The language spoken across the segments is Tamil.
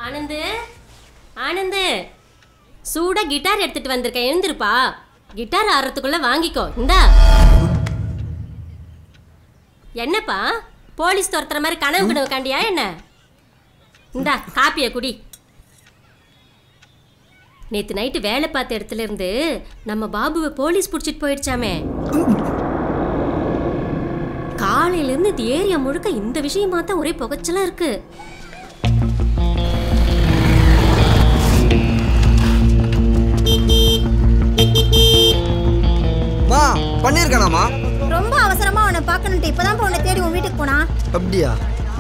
ஆனந்து ஆனந்து சூடா கிட்டார் எடுத்துட்டு வந்திருக்கேன் எழுந்திருப்பா கிட்டார் ஆடுறதுக்குள்ள வாங்கிக்கோ இந்தா என்னப்பா போலீஸ் துரத்துற மாதிரி கனவு கனவு காண்டியா என்ன இந்தா காப்பியை குடி நேத்து நைட்டு வேலை பார்த்த இடத்துல இருந்து நம்ம பாபுவை போலீஸ் பிடிச்சிட்டு போயிடுச்சாமே காலையில இருந்து இந்த ஏரியா முழுக்க இந்த விஷயமா தான் ஒரே புகைச்சலா இருக்கு மா பண்ணியிருக்கானாமா ரொம்ப அவசரமா உன்னை பார்க்கணுன்ட்டு இப்பதான் உன்னை தேடி உன் வீட்டுக்கு போனா அப்படியா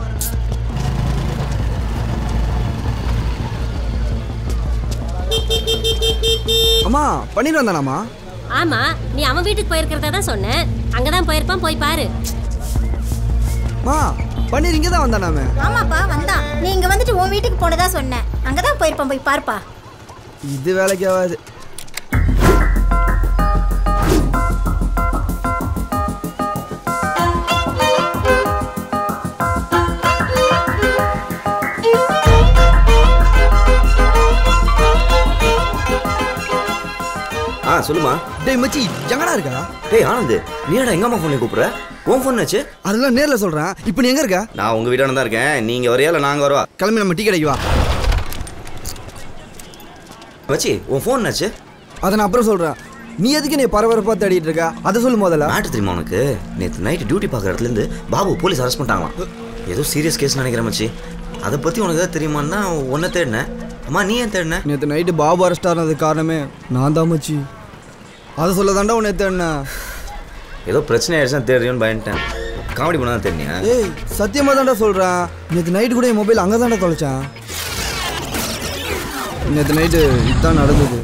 அம்மா பண்ணிட்டு வந்தானாமா ஆமா நீ அவன் வீட்டுக்கு போயிருக்கிறதா தான் சொன்னேன் அங்கதான் போயிருப்பான் போய் பாரு மா பன்னீர் இங்கே தான் வந்தானாமே ஆமாப்பா வந்தான் நீ இங்க வந்துட்டு உன் வீட்டுக்கு போனதா சொன்னேன் அங்கதான் போயிருப்பான் போய் பார்ப்பா இது வேலைக்கு ஆகாது ஆ சொல்லுமா டேய் மச்சி எங்கடா இருக்கா டேய் ஆனந்த் நீடா எங்க அம்மா ஃபோன்ல கூப்பிடுற உன் ஃபோன் ஆச்சு அதெல்லாம் நேர்ல சொல்றேன் இப்போ நீ எங்க இருக்க நான் உங்க வீட்டான தான் இருக்கேன் நீங்க வரையா இல்லை நாங்க வரவா கிளம்பி நம்ம டீ கடைக்கு வா மச்சி உன் ஃபோன் ஆச்சு அதை நான் அப்புறம் சொல்றேன் நீ எதுக்கு நீ பரபரப்பா தேடிட்டு இருக்க அதை சொல்லு முதல்ல மேட்ரு தெரியுமா உனக்கு நேற்று நைட்டு டியூட்டி பார்க்குற இடத்துல இருந்து பாபு போலீஸ் அரெஸ்ட் பண்ணிட்டாங்களாம் ஏதோ சீரியஸ் கேஸ் நினைக்கிறேன் மச்சி அதை பத்தி உனக்கு ஏதாவது தெரியுமான்னு தான் உன்னை தேடினேன் அம்மா நீ ஏன் தேடின நேற்று நைட்டு பாபு அரெஸ்ட் ஆனதுக்கு காரணமே நான் தான் மச்சி அதை சொல்ல தாண்டா உன்னை தேடினேன் ஏதோ பிரச்சனை ஆயிடுச்சுன்னா தேடுறியோன்னு பயன்ட்டேன் காமெடி பண்ண தான் தெரியா ஏய் சத்தியமா தான்டா சொல்றேன் நேற்று நைட்டு கூட என் மொபைல் அங்கே தான்டா தொலைச்சேன் நேற்று நைட்டு இதுதான் நடந்தது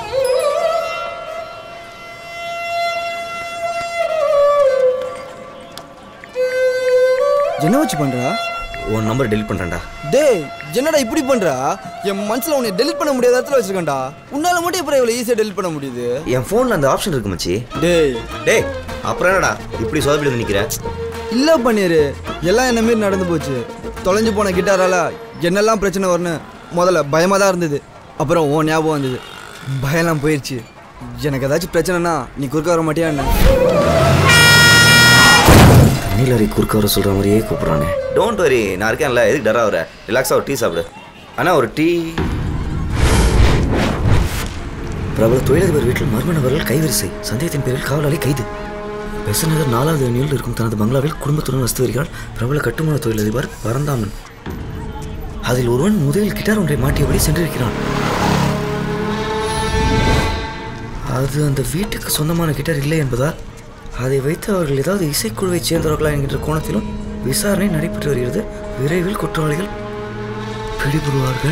என்ன வச்சு பண்றா உன் நம்பர் டெலிட் பண்ணுறேன்டா டேய் என்னடா இப்படி பண்றா என் மனசுல உன்னை டெலிட் பண்ண முடியாத இடத்துல வச்சிருக்கேன்டா உன்னால மட்டும் எப்படி இவ்வளவு ஈஸியா டெலிட் பண்ண முடியுது என் ஃபோனில் அந்த ஆப்ஷன் இருக்கு மச்சி டேய் டேய் அப்புறம் என்னடா இப்படி சொதப்பி வந்து நிற்கிற இல்ல பண்ணிரு எல்லாம் என்ன மாரி நடந்து போச்சு தொலைஞ்சு போன கிட்டாரால என்னெல்லாம் பிரச்சனை வரும்னு முதல்ல பயமா தான் இருந்தது அப்புறம் ஓ ஞாபகம் வந்தது பயம்லாம் போயிடுச்சு எனக்கு ஏதாச்சும் பிரச்சனைனா நீ குறுக்க வர மாட்டியா என்ன நீலரி குறுக்க வர சொல்கிற மாதிரியே கூப்பிட்றானே டோன்ட் வரி நான் இருக்கேன்ல எதுக்கு டரா வர ரிலாக்ஸாக ஒரு டீ சாப்பிடு அண்ணா ஒரு டீ பிரபல தொழிலதிபர் வீட்டில் மர்ம நபர்கள் கைவரிசை சந்தேகத்தின் பேரில் காவலாளி கைது பெசநகர் நாலாவது அணியில் இருக்கும் தனது பங்களாவில் குடும்பத்துடன் வசித்து வருகிறார் பிரபல கட்டுமான தொழிலதிபர் பரந்தாமன் அதில் ஒருவன் முதலில் கிட்டார் ஒன்றை மாட்டியபடி சென்றிருக்கிறான் அது அந்த வீட்டுக்கு சொந்தமான கிட்டார் இல்லை என்பதால் அதை வைத்து அவர்கள் ஏதாவது இசைக்குழுவைச் சேர்ந்தவர்களா என்கின்ற கோணத்திலும் விசாரணை நடைபெற்று வருகிறது விரைவில் குற்றவாளிகள் பிடிபடுவார்கள்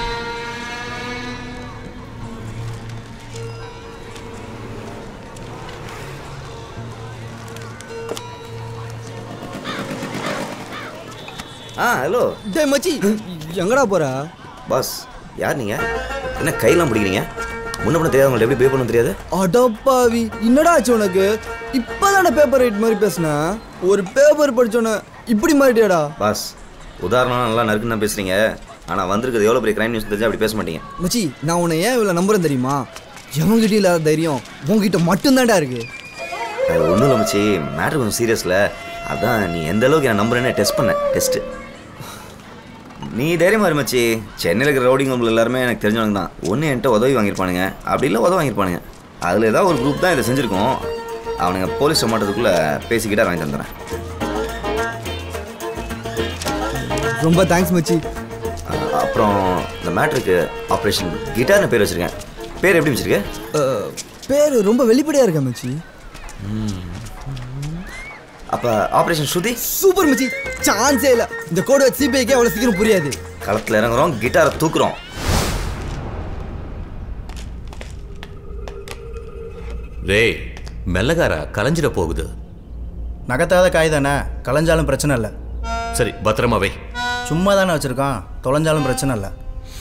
ஆ ஹலோ டேய் மச்சி எங்கடா போற பாஸ் யார் நீங்க என்ன கையெல்லாம் பிடிக்கிறீங்க முன்ன பண்ண தெரியாதவங்களை எப்படி பே பண்ண தெரியாது அடப்பாவி என்னடா ஆச்சு உனக்கு இப்பதானே பேப்பர் ரைட் மாதிரி பேசுன ஒரு பேப்பர் படிச்சோன்னே இப்படி மாறிட்டியாடா பாஸ் உதாரணம் நல்லா நறுக்குன்னு தான் பேசுறீங்க ஆனால் வந்திருக்கிறது எவ்வளோ பெரிய கிரைம் நியூஸ் தெரிஞ்சா அப்படி பேச மாட்டீங்க மச்சி நான் உன்னை ஏன் இவ்வளோ நம்புறேன் தெரியுமா எவன்கிட்ட இல்லாத தைரியம் உன்கிட்ட மட்டும்தான்டா இருக்கு அது ஒன்றும் இல்லை மச்சி மேட்ரு கொஞ்சம் சீரியஸில் அதான் நீ எந்த அளவுக்கு நான் நம்புறேன்னு டெஸ்ட் பண்ணேன் டெஸ்ட்டு நீ தைரியமா இரு மச்சி சென்னையில் இருக்கிற ரவுடிங் கம்பெனி எல்லாருமே எனக்கு தெரிஞ்சவங்க தான் ஒன்று என்கிட்ட உதவி வாங்கியிருப்பானுங்க அப்படி இல்லை உதவி வாங்கியிருப்பானுங்க அதில் ஏதாவது ஒரு குரூப் தான் இதை செஞ்சுருக்கோம் அவனுங்க போலீஸ் மாட்டதுக்குள்ளே பேசிக்கிட்டே வாங்கி தந்துடுறேன் ரொம்ப தேங்க்ஸ் மச்சி அஹ் அப்புறம் இந்த மேட்ருக்கு ஆப்ரேஷன் கிட்டார்னு பேர் வச்சுருக்கேன் பேர் எப்படி வச்சிருக்க அஹ், பேரு ரொம்ப வெளிப்படையா இருக்க மச்சி அப்போ ஆப்ரேஷன் ஸ்ருதி சூப்பர் மச்சி சான்ஸே இல்ல இந்த கோடு வச்சு சிபிஐக்கே அவ்வளவு சீக்கிரம் புரியாது களத்தில் இறங்குறோம் கிட்டாரை தூக்குறோம் டேய் மெல்லகாரா கலைஞ்சிட போகுது நகத்தாத காய் தானே கலைஞ்சாலும் பிரச்சனை இல்லை சரி பத்திரமா வை சும்மா தானே வச்சுருக்கான் தொலைஞ்சாலும் பிரச்சனை இல்லை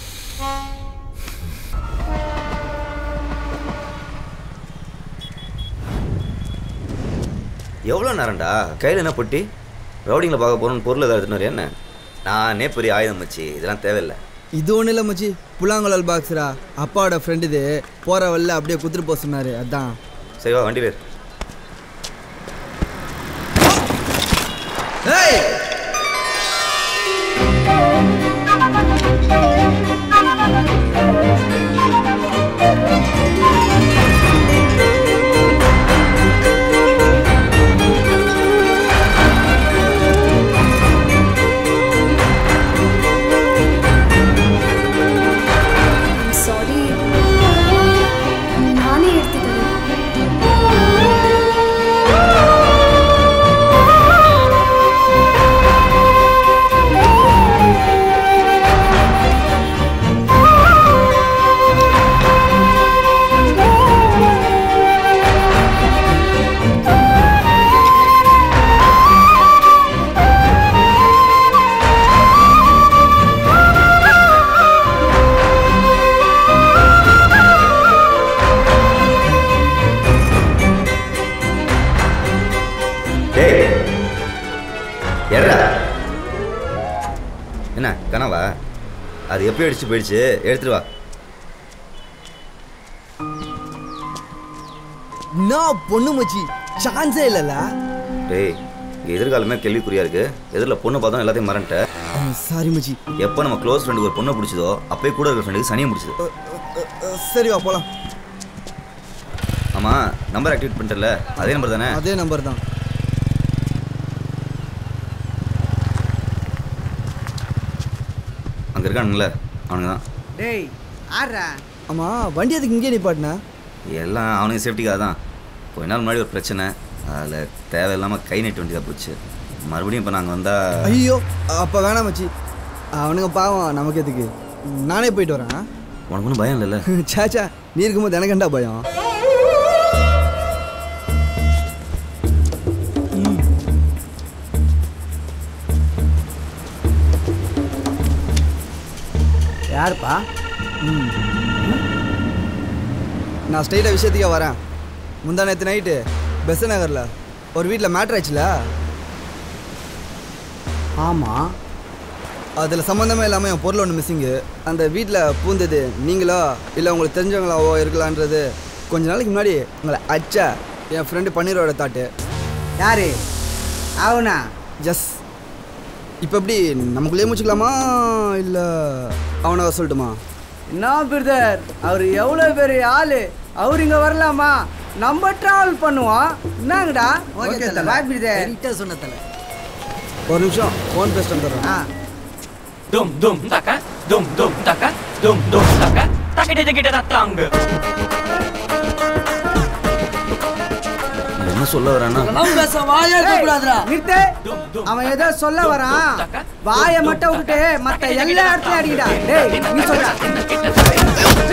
எவ்வளோ நேரம்டா கையில் என்ன பொட்டி ரவுடிங்கில் பார்க்க போகிறோன்னு பொருள் ஏதாவது எடுத்துன்னு வரியா என்ன நானே பெரிய ஆயுதம் வச்சு இதெல்லாம் தேவையில்லை இது ஒன்றும் இல்லை மச்சி புலாங்குழல் பாக்ஸரா அப்பாவோட ஃப்ரெண்டு இது போகிற வழில அப்படியே குத்துட்டு போக சொன்னார் அதான் சரி வா வண்டியில் ஏறு. ஏய் சாரி நானே எடுத்துக்கிறேன் டேய் எறா என்ன கனவா அது எப்போ அடிச்சு போயிடுச்சு எடுத்துட்டு வா நான் பொண்ணு மச்சி சான்ஸே இல்லைல்ல டேய் இங்க எதிர்காலமே கேள்விக்குறியா இருக்கு எதிரில் பொண்ணு பார்த்தோம் எல்லாத்தையும் மறந்துட்டேன் சாரி மச்சி எப்போ நம்ம க்ளோஸ் ஃப்ரெண்டுக்கு ஒரு பொண்ணை பிடிச்சதோ அப்பயே கூட இருக்கிற ஃப்ரெண்டுக்கு சனியை பிடிச்சது அ, அ, அ, சரி வா போகலாம் ஆமாம் நம்பர் ஆக்டிவேட் பண்ணிட்டல அதே நம்பர் தானே அதே நம்பர் தான் அங்கே இருக்கானுங்களே அவனுங்க தான் டேய் ஆடுறா ஆமாம் வண்டி அதுக்கு இங்கே நிப்பாட்டினா எல்லாம் அவனுக்கு சேஃப்டிக்காக தான் கொஞ்ச நாள் முன்னாடி ஒரு பிரச்சனை அதில் தேவையில்லாமல் கை நெட்டு வேண்டியதாக போச்சு மறுபடியும் இப்போ நாங்கள் வந்தால் ஐயோ அப்போ வேணாம் மச்சி அவனுங்க பாவம் நமக்கு எதுக்கு நானே போயிட்டு வரேன் உனக்கு ஒன்றும் பயம் இல்லைல்ல சாச்சா நீ இருக்கும்போது எனக்கு என்ன பயம் யாருப்பா நான் ஸ்ட்ரெயிட்டாக விஷயத்துக்கே வரேன் முந்தா நேற்று நைட்டு பெச நகரில் ஒரு வீட்டில் மேட்ரு ஆச்சுல ஆமாம் அதில் சம்மந்தமே இல்லாமல் என் பொருள் ஒன்று மிஸ்ஸிங்கு அந்த வீட்டில் பூந்தது நீங்களோ இல்லை உங்களுக்கு தெரிஞ்சவங்களாவோ இருக்கலான்றது கொஞ்ச நாளைக்கு முன்னாடி உங்களை அச்சா என் ஃப்ரெண்டு பன்னீரோட தாட்டு யாரு அவனா ஜஸ் இப்போ எப்படி நமக்குள்ளேயே முடிச்சுக்கலாமா இல்லை அவனை வர சொல்லட்டுமா என்ன பிரதர் அவர் எவ்வளோ பெரிய ஆளு அவர் இங்கே வரலாமா நம்ம ட்ராவல் பண்ணுவோம் என்னங்கடா ஓகே பாய் பிரதர் சொன்ன ஒரு நிமிஷம் ஃபோன் பேசிட்டு வந்துடுறேன் ஆ Dum dum taka, dum dum taka, dum dum taka, takide takide tatang. நான் என்ன சொல்ல வரேன்னா நிறுத்து அவன் ஏதோ சொல்ல வரான் வாயை மட்டும் விட்டுட்டு மத்த எல்லா இடத்துலயும் அடிக்கடா டேய் நீ சொல்ற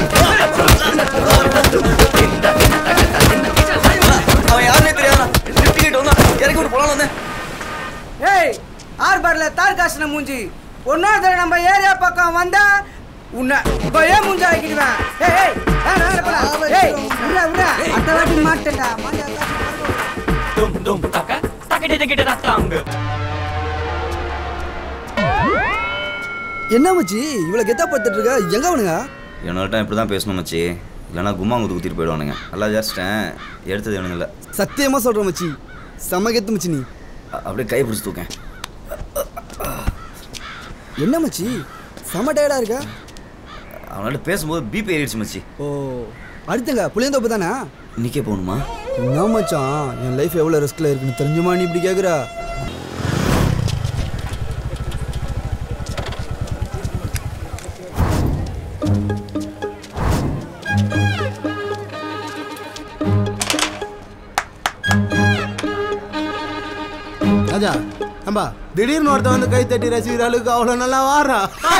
அவன் யாருமே தெரியாதா நிறுத்திக்கிட்டு வந்தான் இறக்கி விட்டு போலாம் வந்தேன் ஏய் ஆர்பர்ல தார் காசுன மூஞ்சி ஒன்னாவது தடவை நம்ம ஏரியா பக்கம் வந்தா உன்னை பய மூஞ்சி ஆக்கிடுவேன் ஏய் ஏய் வேணா, வேணா, போடா. ஏய் விட விட அடுத்த வாட்டி மாட்டேன்டா மாட்டேன் Dum dum taka, takide takide tatang. என்ன மச்சி இவ்வளோ கெத்தா படுத்துட்டு இருக்க எங்கே அவனுங்க என்னோட இப்படி தான் பேசணும் மச்சி இல்லைன்னா கும்மா குத்து குத்திட்டு போயிடுவானுங்க நல்லா ஜாஸ்டேன் எடுத்தது இவனுங்கள சத்தியமாக சொல்கிறேன் மச்சி செம்ம கெத்து மச்சி நீ அ- அப்படியே கை பிடிச்சி தூக்கேன் என்ன மச்சி செம்ம டயர்டாக இருக்கா அவனால பேசும்போது பிபி ஏறிடுச்சு மச்சி ஓ அடுத்துங்க புளியந்தோப்பு தானே இன்னைக்கே போகணுமா என்ன மச்சான் என் லைஃப் எவ்வளோ ரிஸ்கில் இருக்குன்னு தெரிஞ்சுமா நீ இப்படி கேட்குற ராஜா அம்பா திடீர்னு ஒருத்தன் வந்து கை தட்டி ரசிக்கிற அளவுக்கு அவ்வளோ நல்லா வாடுறா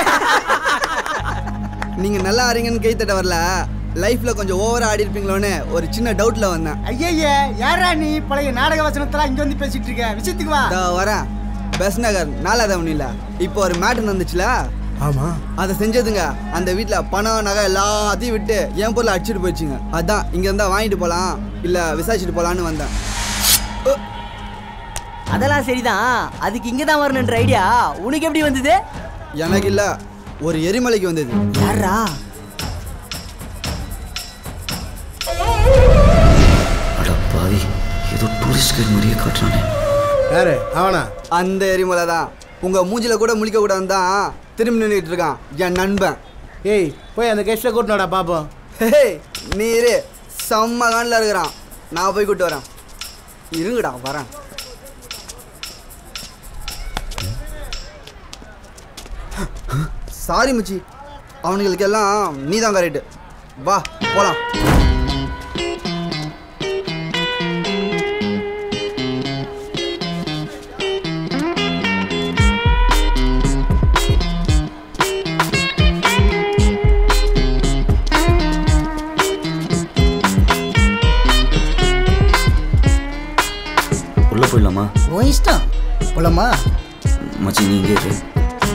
நீங்கள் நல்லா ஆறீங்கன்னு கை தட்ட வரல லைஃப்பில் கொஞ்சம் ஓவராக ஆடி இருப்பீங்களோன்னு ஒரு சின்ன டவுட்டில் வந்தேன் ஐயய்யே யாரா நீ பழைய நாடக வசனத்தெல்லாம் இங்க வந்து பேசிட்டு இருக்க விஷயத்துக்கு வா இதோ வரேன் பெஸ் நகர் நாலாவது இல்லை இப்போ ஒரு மேட்டு நடந்துச்சுல ஆமா அதை செஞ்சதுங்க அந்த வீட்டில் பணம் நகை எல்லாத்தையும் விட்டு என் பொருளை அடிச்சுட்டு போயிடுச்சுங்க அதான் இங்கே இருந்தால் வாங்கிட்டு போகலாம் இல்லை விசாரிச்சுட்டு போகலான்னு வந்தேன் அதெல்லாம் சரிதான் அதுக்கு இங்க தான் வரணுன்ற ஐடியா உனக்கு எப்படி வந்தது எனக்கு இல்லை ஒரு எரிமலைக்கு வந்தது யாரா அட பாவி ஏதோ டூரிஸ்ட் கைட் மாதிரியே காட்டுறானே யாரு அவனா அந்த எரிமலை தான் உங்க மூஞ்சில கூட முழிக்க கூடாது தான் திரும்பி நின்றுட்டு இருக்கான் என் நண்பன் ஏய் போய் அந்த கெஸ்ட்டை கூட்டினோடா பார்ப்போம் ஹே நீரு செம்ம காண்டில் இருக்கிறான் நான் போய் கூட்டு வரேன் இருங்கடா வரேன் சாரி மச்சி அவனுங்களுக்கெல்லாம் நீ தான் கரெக்டு வா போலாம் உள்ள போயிடலாமா உன் இஷ்டம் போலாமா மச்சி நீ இங்கே இரு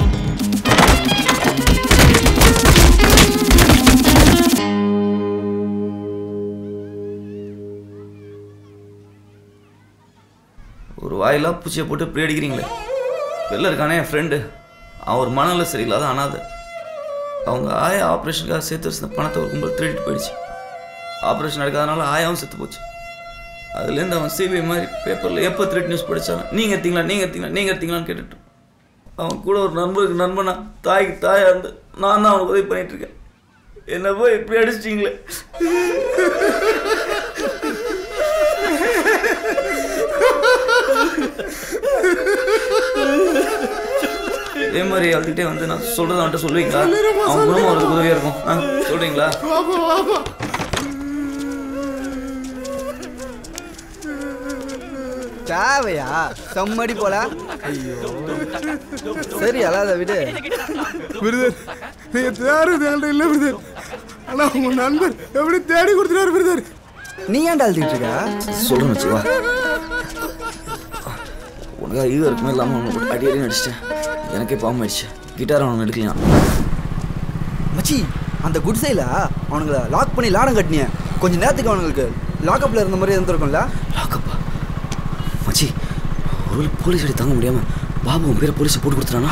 ஒரு வாயிலா பூச்சியை போட்டு இப்படி அடிக்கிறீங்களே வெளில இருக்கானே என் ஃப்ரெண்டு அவன் ஒரு மனநிலை சரியில்லாத அனாதை அவங்க ஆயா ஆப்ரேஷனுக்காக சேர்த்து வச்சிருந்த பணத்தை ஒரு கும்பல் திருடிட்டு போயிடுச்சு ஆப்ரேஷன் நடக்காதனால ஆயாவும் செத்து போச்சு அதுலேருந்து அவன் சிபிஐ மாதிரி பேப்பரில் எப்போ த்ரெட் நியூஸ் படித்தான் நீங்கள் எடுத்தீங்களா நீங்கள் எடுத்தீங்களா நீங்கள் எடுத்தீங்களான்னு கேட்டுட்டு அவன் கூட ஒரு நண்பருக்கு நண்பனா தாய்க்கு தாயா இருந்து நான் தான் அவனுக்கு உதவி பண்ணிட்டு இருக்கேன் என்ன போய் இப்படி அடிச்சிட்டீங்களே இதே மாதிரி அழுதுகிட்டே வந்து நான் சொல்றத அவன்கிட்ட சொல்லுவீங்களா அவன் குணமாக அவருக்கு உதவியாக இருக்கும் ஆ சொல்றீங்களா வாப்பா வாப்பா தேவையா செம்மடி போல ஐயோ சரி அல்லாத விடு பிரதர் நீங்க தேடுறது என்கிட்ட இல்லை பிரதர் ஆனா உங்க நண்பர் எப்படி தேடி கொடுத்துட்டாரு பிரதர் நீ ஏன்டா அழுதுகிட்டு இருக்க சொல்கிறேன் வச்சு வா உனக்காக ஈவ இருக்குமே இல்லாமல் அவனை போட்டு அடி அடி நடிச்சிட்டேன் எனக்கே பாவம் ஆயிடுச்சு கிட்டார் அவனை எடுக்கலாம் மச்சி அந்த குட் சைடில் அவனுங்களை லாக் பண்ணி லாடம் கட்டினிய கொஞ்ச நேரத்துக்கு அவனுங்களுக்கு லாக்கப்பில் இருந்த மாதிரி இருந்திருக்கும்ல லாக்கப்பா மச்சி ஒருவேளை போலீஸ் அடி தாங்க முடியாம பாபு உன் பேரை போலீஸை போட்டு கொடுத்துறானா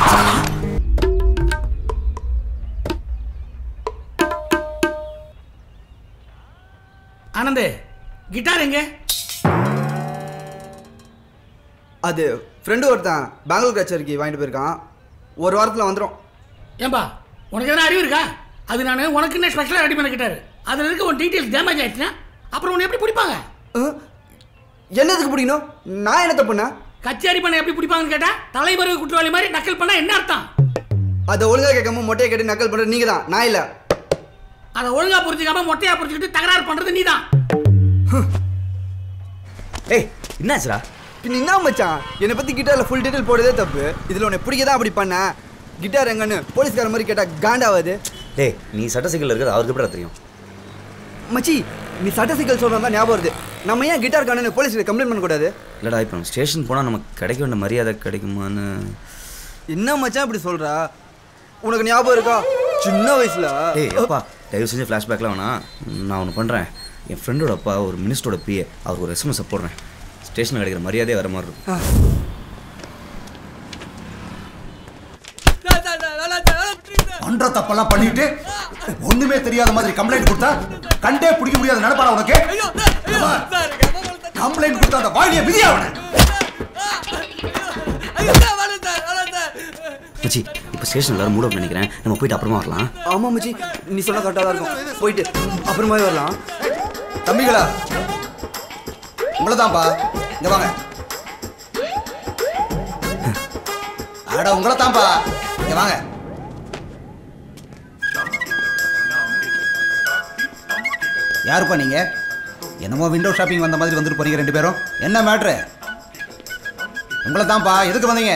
ஆனந்து கிட்டார் எங்க அது ஃப்ரெண்டு ஒருத்தன் பெங்களூர் கச்சேரிக்கு வாங்கிட்டு போயிருக்கான் ஒரு வாரத்தில் வந்துடும் ஏன்பா உனக்கு எதனா அறிவு இருக்கா அது நான் உனக்குன்னு ஸ்பெஷலாக ரெடி பண்ண கிட்டாரு அதில் இருக்க உன் டீட்டெயில்ஸ் டேமேஜ் ஆயிடுச்சுன்னா அப்புறம் உன்னை எப்படி பிடிப்பாங்க என்னதுக்கு பிடிக்கணும் நான் என்ன தப்புண்ணா கச்சேரி பண்ண எப்படி பிடிப்பாங்கன்னு கேட்டா தலைமறைவு குற்றவாளி மாதிரி நக்கல் பண்ணா என்ன அர்த்தம் அதை ஒழுங்காக கேட்காம மொட்டையை கட்டி நக்கல் பண்ணுறது நீங்கள் தான் நான் இல்லை அதை ஒழுங்கா புரிஞ்சுக்காம மொட்டையா புரிஞ்சுக்கிட்டு தகராறு பண்றது நீதான் ஏய் என்னாச்சுடா பின்ன என்ன மச்சான் என்னை பற்றி கிட்டாரில் ஃபுல் டீட்டெயில் போடுறதே தப்பு இதில் உன்னை பிடிக்க தான் அப்படி பண்ண கிட்டார் எங்கன்னு போலீஸ்கார மாதிரி கேட்டால் காண்டாவாது டேய் நீ சட்ட சிக்கல் இருக்கிறது அவருக்கு எப்படி தெரியும் மச்சி நீ சட்ட சிக்கல் சொல்கிறதா ஞாபகம் வருது நம்ம ஏன் கிட்டார் காணுன்னு போலீஸில் கம்ப்ளைண்ட் பண்ணக்கூடாது இல்லைடா இப்போ நம்ம ஸ்டேஷன் போனால் நமக்கு கிடைக்க வேண்டிய மரியாதை கிடைக்குமான்னு என்ன மச்சான் இப்படி சொல்கிறா உனக்கு ஞாபகம் இருக்கா சின்ன வயசில் ஏய் அப்பா தயவு செஞ்சு ஃப்ளாஷ்பேக்லாம் வேணாம் நான் ஒன்று பண்ணுறேன் என் ஃப்ரெண்டோட அப்பா ஒரு மினிஸ்டரோட பிஏ அவருக்கு ஒரு எஸ்எம்எஸ் போடுறேன் ஸ்டேஷனில் கிடைக்கிற மரியாதையே வர மாதிரி இருக்கும் பண்ற தப்பெல்லாம் பண்ணிட்டு ஒண்ணுமே தெரியாத மாதிரி கம்ப்ளைண்ட் கொடுத்தா கண்டே பிடிக்க முடியாத நினைப்பாடா உனக்கு கம்ப்ளைண்ட் கொடுத்தா அந்த வாயிலே விதியா அவனை மச்சி இப்போ ஸ்டேஷன் எல்லாரும் மூட் அப் நினைக்கிறேன் நம்ம போயிட்டு அப்புறமா வரலாம் ஆமாம் மச்சி நீ சொன்ன கரெக்டாக தான் இருக்கும் போயிட்டு அப்புறமாவே வரலாம் தம்பிகளா உங்களதான்பா இங்க வாங்க அட உங்களை தான்ப்பா இங்க வாங்க யாருப்பா நீங்க என்னமோ விண்டோ ஷாப்பிங் வந்த மாதிரி வந்துட்டு போறீங்க ரெண்டு பேரும் என்ன மேட்ரு உங்களை தான்ப்பா எதுக்கு வந்தீங்க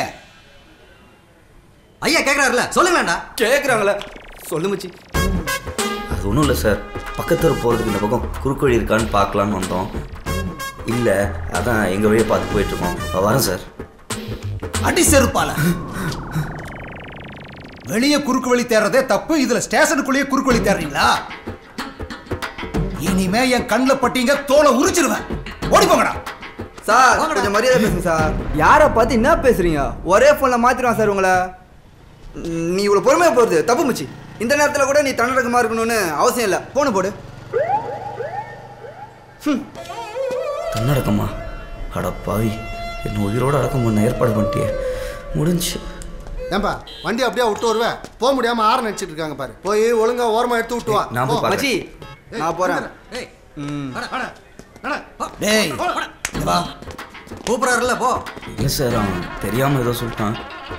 ஐயா கேட்குறாருல சொல்லுங்களேண்டா கேட்குறாங்களே சொல்லு மச்சி அது ஒன்றும் இல்லை சார் பக்கத்து தெரு போகிறதுக்கு இந்த பக்கம் குறுக்கு வழி இருக்கான்னு பார்க்கலான்னு வந்தோம் இல்லை அதான் எங்கள் வழியை பார்த்து போயிட்டுருக்கோம் வரேன் சார் அடி செருப்பால வெளியே குறுக்கு வழி தேடுறதே தப்பு இதுல ஸ்டேஷனுக்குள்ளேயே குறுக்கு வழி தேடுறீங்களா இனிமே என் கண்ணில் பட்டீங்க தோலை உரிச்சிருவேன் ஓடி போங்கடா சார் கொஞ்சம் மரியாதை பேசுங்க சார் யாரை பார்த்து என்ன பேசுறீங்க ஒரே ஃபோனில் மாற்றிடுவான் சார் உங்களை நீ இவ்வளோ பொறுமையாக போகிறது தப்பு மச்சி இந்த நேரத்தில் கூட நீ தன்னடக்கமாக இருக்கணும்னு அவசியம் இல்லை போன போடு தன்னடக்கமா அட பாவி என்ன உயிரோட அடக்கம் பண்ண ஏற்பாடு பண்ணிட்டியே முடிஞ்சு ஏன்பா வண்டி அப்படியே விட்டு வருவேன் போக முடியாம ஆரம் நினைச்சிட்டு இருக்காங்க பாரு போய் ஒழுங்கா ஓரமா எடுத்து விட்டு வா நான் போய் போ. பார்க்கறேன். மச்சி நான் போகிறேன் டேய் இங்க வா கூப்பிடாருல்ல போ இல்லை சார் அவன் தெரியாமல் ஏதோ சொல்லிட்டான்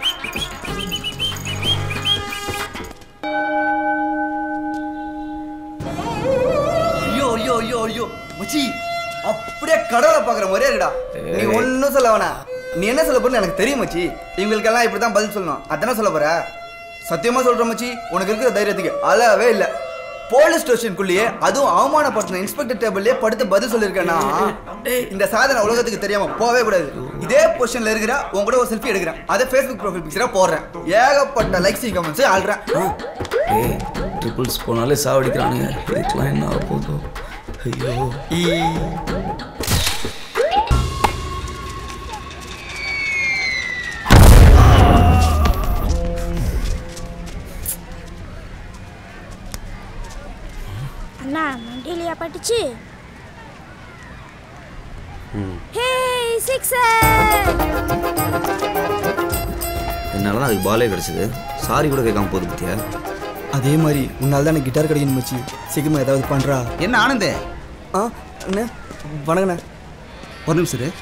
ஐயோ ஐயோ ஐயோ ஐயோ மச்சி அப்படியே கடவுளை பார்க்குற மாதிரியே இருக்குடா நீ ஒன்றும் சொல்ல வேணாம் நீ என்ன சொல்ல போறன்னு எனக்கு தெரியும் மச்சி இவங்களுக்கெல்லாம் இப்படி தான் பதில் சொல்லணும் அதானே சொல்ல போற சத்தியமா சொல்ற மச்சி உனக்கு இருக்கிற தைரியத்துக்கு அளவே இல்லை போலீஸ் ஸ்டேஷனுக்குள்ளேயே அதுவும் அவமானப்படுத்தின இன்ஸ்பெக்டர் டேபிள்லயே படுத்து பதில் சொல்லியிருக்கேன்னா இந்த சாதனை உலகத்துக்கு தெரியாம போவே கூடாது இதே பொசிஷன்ல இருக்கிற உன் கூட ஒரு செல்ஃபி எடுக்கிறேன் அதை ஃபேஸ்புக் ப்ரொஃபைல் பிக்சரா போடுறேன் ஏகப்பட்ட லைக்ஸ் கமெண்ட்ஸ் ஆள்றேன் ஏய் ட்ரிபிள்ஸ் போனாலே சாவடிக்கிறானுங்க இதுக்கெல்லாம் என்ன ஆக போதோ ஐயோ அண்ணா மண்டியிலையா பட்டுச்சு ம் ஹே சிக்ஸர் என்னால தான் அதுக்கு பாலே கிடச்சிது சாரி கூட கேட்காம போகுது பத்தியா அதே மாதிரி உன்னால தான் எனக்கு கிட்டார் கிடைக்கணும் மச்சி சீக்கிரமா ஏதாவது பண்றா என்ன ஆனந்தே ஆ அண்ணே வணக்கண்ணே ஒரு நிமிஷம் இரு.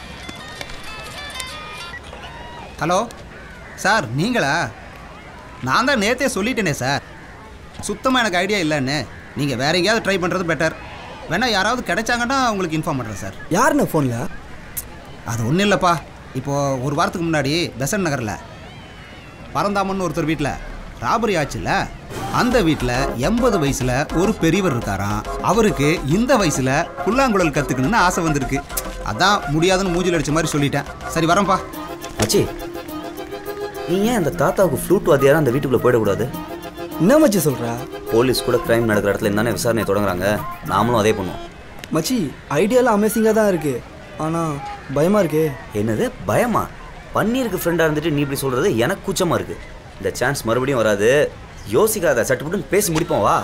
ஹலோ சார் நீங்களா நான் தான் நேற்றே சொல்லிட்டேனே சார் சுத்தமாக எனக்கு ஐடியா இல்லைன்னு நீங்கள் வேற எங்கேயாவது ட்ரை பண்ணுறது பெட்டர் வேணா யாராவது கிடைச்சாங்கன்னா உங்களுக்கு இன்ஃபார்ம் பண்ணுறேன் சார் யாருண்ணே ஃபோனில் அது ஒன்றும் இல்லைப்பா இப்போது ஒரு வாரத்துக்கு முன்னாடி பெசன் நகரில் பரந்தாமன் ஒருத்தர் வீட்டில் ராபரி ஆச்சுல்ல அந்த வீட்டில் எண்பது வயசில் ஒரு பெரியவர் இருக்காராம் அவருக்கு இந்த வயசில் புல்லாங்குழல் கற்றுக்கணும்னு ஆசை வந்திருக்கு அதான் முடியாதுன்னு மூஞ்சில் அடிச்ச மாதிரி சொல்லிட்டேன் சரி வரேன்ப்பா மச்சி நீ ஏன் அந்த தாத்தாவுக்கு ஃப்ளூட் வாத்தியாரா அந்த வீட்டுக்குள்ளே போயிடக்கூடாது என்ன மச்சி சொல்ற போலீஸ் கூட கிரைம் நடக்கிற இடத்துல இருந்தானே விசாரணை தொடங்குறாங்க நாமளும் அதே பண்ணுவோம் மச்சி ஐடியாலாம் அமேசிங்காக தான் இருக்கு ஆனால் பயமா இருக்கே என்னது பயமா பன்னீருக்கு ஃப்ரெண்டாக இருந்துட்டு நீ இப்படி சொல்கிறது எனக்கு கூச்சமாக இருக்குது இந்த சான்ஸ் மறுபடியும் வராது யோசிக்காத சட்டுப்புட்டுன்னு பேசி முடிப்போம் வா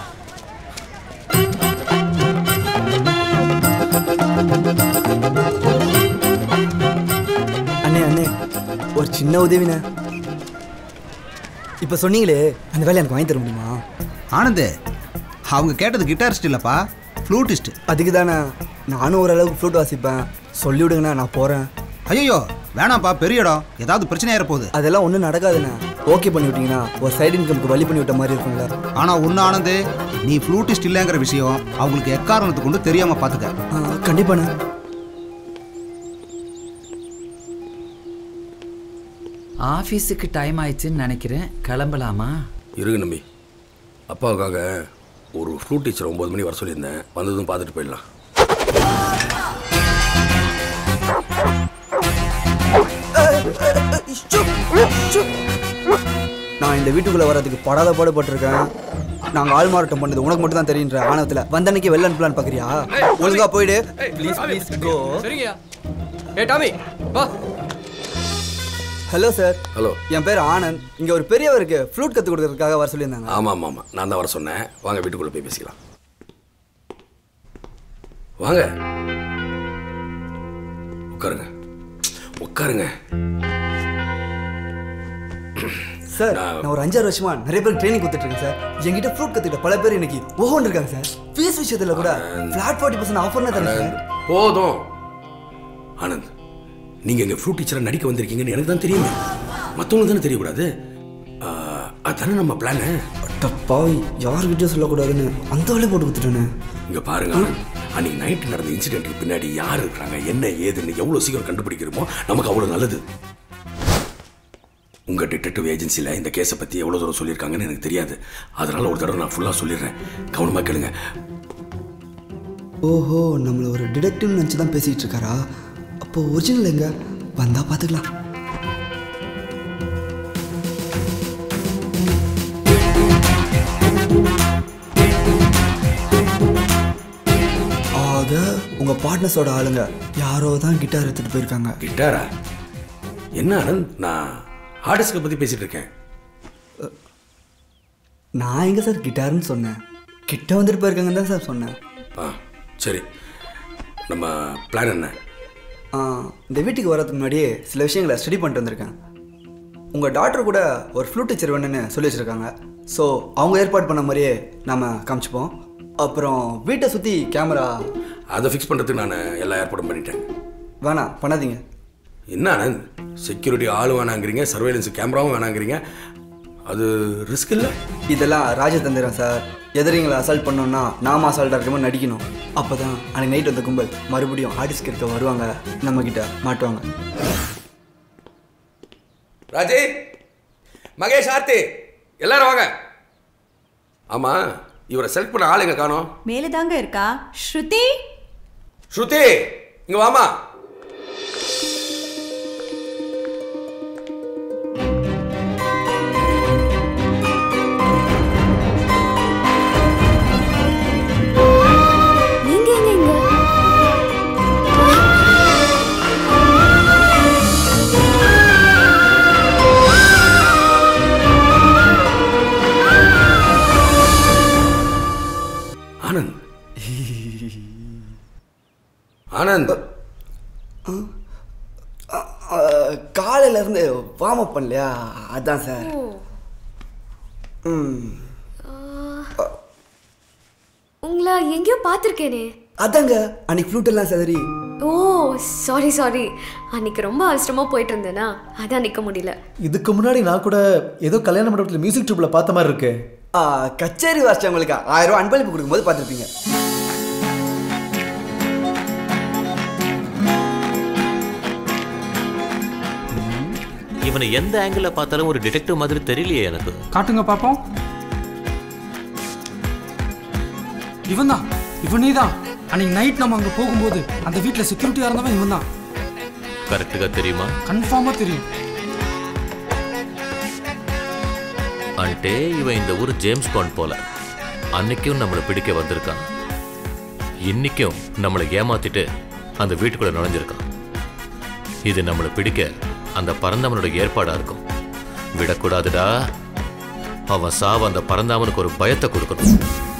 அண்ணே அண்ணே ஒரு சின்ன உதவிண்ணே இப்போ சொன்னீங்களே அந்த வேலையை எனக்கு வாங்கி தர முடியுமா ஆனந்து அவங்க கேட்டது கிட்டாரிஸ்ட் இல்லைப்பா ஃப்ளூட்டிஸ்ட் அதுக்கு தானே நானும் ஓரளவுக்கு ஃப்ளூட் வாசிப்பேன் சொல்லி விடுங்கண்ணா நான் போகிறேன் ஐயோ வேணாம்ப்பா பெரிய இடம் ஏதாவது பிரச்சனை போகுது அதெல்லாம் ஒன்றும் நடக்காதுண்ணே ஓகே பண்ணி விட்டீங்கன்னா ஒரு சைடு இன்கம்க்கு வழி பண்ணி விட்ட மாதிரி இருக்கும்ல ஆனால் ஒன்று ஆனந்து நீ ஃப்ளூட்டிஸ்ட் இல்லைங்கிற விஷயம் அவங்களுக்கு எக்காரணத்தை கொண்டு தெரியாமல் பார்த்துக்க கண்டிப்பாண்ணே ஆஃபீஸுக்கு டைம் ஆயிடுச்சுன்னு நினைக்கிறேன் கிளம்பலாமா இருங்க நம்பி அப்பாவுக்காக ஒரு ஃப்ளூட் டீச்சர் ஒம்பது மணி வர சொல்லியிருந்தேன் வந்ததும் பார்த்துட்டு போயிடலாம் நான் இந்த வீட்டுக்குள்ளே வர்றதுக்கு படாத பாடுபட்டிருக்கேன் நாங்கள் ஆள் மாறாட்டம் பண்ணது உனக்கு மட்டும் தான் தெரியுன்ற ஆணவத்தில் வந்தன்னைக்கு வெளில அனுப்பலான்னு பார்க்குறியா ஒழுங்கா போயிடு ப்ளீஸ் ப்ளீஸ் கோ சரிங்கய்யா ஏ டாமி வா ஹலோ சார் ஹலோ என் பேர் ஆனந்த் இங்கே ஒரு பெரியவருக்கு ஃப்ளூட் கற்றுக் கொடுக்கறதுக்காக வர சொல்லியிருந்தாங்க ஆமாம் ஆமாம் ஆமாம் நான் தான் வர சொன்னேன் வாங்க வீட்டுக்குள்ளே போய் பேசிக்கலாம் வாங்க உட்காருங்க உட்காருங்க சார் நான் ஒரு அஞ்சாறு வருஷமா நிறைய பேருக்கு ட்ரைனிங் கொடுத்துட்ருக்கேன் சார் என்கிட்ட ஃப்ரூட் கற்றுக்கிட்ட பல பேர் இன்னைக்கு ஓஹோன்னு இருக்காங்க சார் ஃபீஸ் விஷயத்தில் கூட ஃப்ளாட் ஃபார்ட்டி பர்சன்ட் ஆஃபர்னு தரேன் சார் போதும் ஆனந்த் நீங்கள் எங்கள் ஃப்ளூட் டீச்சராக நடிக்க வந்திருக்கீங்கன்னு எனக்கு தான் தெரியுமே மற்றவங்களுக்கு தானே தெரியக்கூடாது ஆ, அதானே நம்ம பிளானு பாவி யாருக்கிட்டயும் சொல்லக்கூடாதுன்னு அந்த வேலையை போட்டு கொடுத்துட்டேனே இங்க பாருங்க ஆனந்த் அன்னைக்கு நைட்டு நடந்த இன்சிடென்ட்டுக்கு பின்னாடி யார் இருக்கிறாங்க என்ன ஏதுன்னு எவ்வளோ சீக்கிரம் கண்டுபிடிக்கிறோமோ நமக்கு அவ்வளோ நல்லது உங்கள் டிடெக்டிவ் ஏஜென்சியில் இந்த கேஸை பற்றி எவ்வளோ தூரம் சொல்லியிருக்காங்கன்னு எனக்கு தெரியாது அதனால ஒரு தடவை நான் ஃபுல்லாக சொல்லிடுறேன் கவனமாக கேளுங்க ஓஹோ நம்மள ஒரு டிடெக்டிவ் நினச்சி தான் பேசிகிட்டு இருக்காரா அப்போ ஒரிஜினல் எங்க வந்தா பார்த்துக்கலாம் ஆக உங்க பார்ட்னர்ஸோட ஆளுங்க யாரோ தான் கிட்டார் எடுத்துட்டு போயிருக்காங்க கிட்டாரா என்ன ஆனந்த் நான் ஹார்டிஸ்கை பற்றி பேசிட்டு இருக்கேன் நான் எங்கே சார் கிட்டார்னு சொன்னேன் கிட்ட வந்துட்டு போயிருக்காங்கன்னு தான் சார் சொன்னேன் ஆ சரி நம்ம பிளான் என்ன ஆ, இந்த வீட்டுக்கு வரதுக்கு முன்னாடியே சில விஷயங்களை ஸ்டடி பண்ணிட்டு வந்திருக்கேன் உங்கள் டாக்டர் கூட ஒரு ஃப்ளூட் டீச்சர் வேணும்னு சொல்லி வச்சுருக்காங்க ஸோ அவங்க ஏற்பாடு பண்ண மாதிரியே நம்ம காமிச்சுப்போம் அப்புறம் வீட்டை சுற்றி கேமரா அதை ஃபிக்ஸ் பண்ணுறதுக்கு நான் எல்லா ஏற்பாடும் பண்ணிட்டேன் வேணாம் பண்ணாதீங்க என்ன ஆனந்த் செக்யூரிட்டி ஆளும் வேணாங்கிறீங்க சர்வேலன்ஸ் கேமராவும் வேணாங்கிறீங்க அது ரிஸ்க் இல்லை இதெல்லாம் ராஜதந்திரம் சார் எதிரிங்களை அசால்ட் பண்ணோம்னா நாம அசால்ட்டாக இருக்க மாதிரி நடிக்கணும் அப்போ தான் அன்னைக்கு நைட் வந்த கும்பல் மறுபடியும் ஆர்டிஸ்ட் இருக்க வருவாங்க நம்மக்கிட்ட மாட்டுவாங்க ராஜே மகேஷ் ஆர்த்தி எல்லாரும் வாங்க ஆமா இவரை செலக்ட் பண்ண ஆள் எங்க காணோம் மேலே தாங்க இருக்கா ஸ்ருதி ஸ்ருதி இங்க வாமா நீங்க எங்க இங்க ஆனந்த் ஆனந்த் காலையில இருந்து வார்ம் அப் பண்ணலையா அதான் சார் ம் உங்களை எங்கேயோ பார்த்துருக்கேனே அதாங்க அன்னைக்கு ஃப்ளூட் எல்லாம் சதறி ஓ சாரி சாரி அன்னைக்கு ரொம்ப அவசரமா போயிட்டு இருந்தேனா அதான் நிக்க முடியல இதுக்கு முன்னாடி நான் கூட ஏதோ கல்யாண மண்டபத்தில் மியூசிக் ட்ரிப்ல பார்த்த மாதிரி இருக்கு ஆ, கச்சேரி வாசிச்சவங்களுக்கு ஆயிரம் ரூபா அன்பளிப்பு கொடுக்கும்போது பார்த்துருப்பீங்க இவனை எந்த ஆங்கிள் பார்த்தாலும் ஒரு டிடெக்டிவ் மாதிரி தெரியலையே எனக்கு காட்டுங்க பாப்போம் இவன் தான் இவனே தான் அன்னைக்கு நைட் நம்ம அங்க போகும்போது அந்த வீட்ல செக்யூரிட்டியா இருந்தவன் இவன் தான் கரெக்டுக்கா தெரியுமா கன்ஃபார்மா தெரியும் அன்ட்டே இவன் இந்த ஊர் ஜேம்ஸ் பாண்ட் போல அன்னைக்கும் நம்மளை பிடிக்க வந்திருக்கான் இன்னைக்கும் நம்மளை ஏமாத்திட்டு அந்த வீட்டுக்குள்ள நுழைஞ்சிருக்கான் இது நம்மளை பிடிக்க அந்த பரந்தாமனோட ஏற்பாடா இருக்கும் விடக்கூடாதுடா அவன் சாவ அந்த பரந்தாமனுக்கு ஒரு பயத்தை கொடுக்கணும்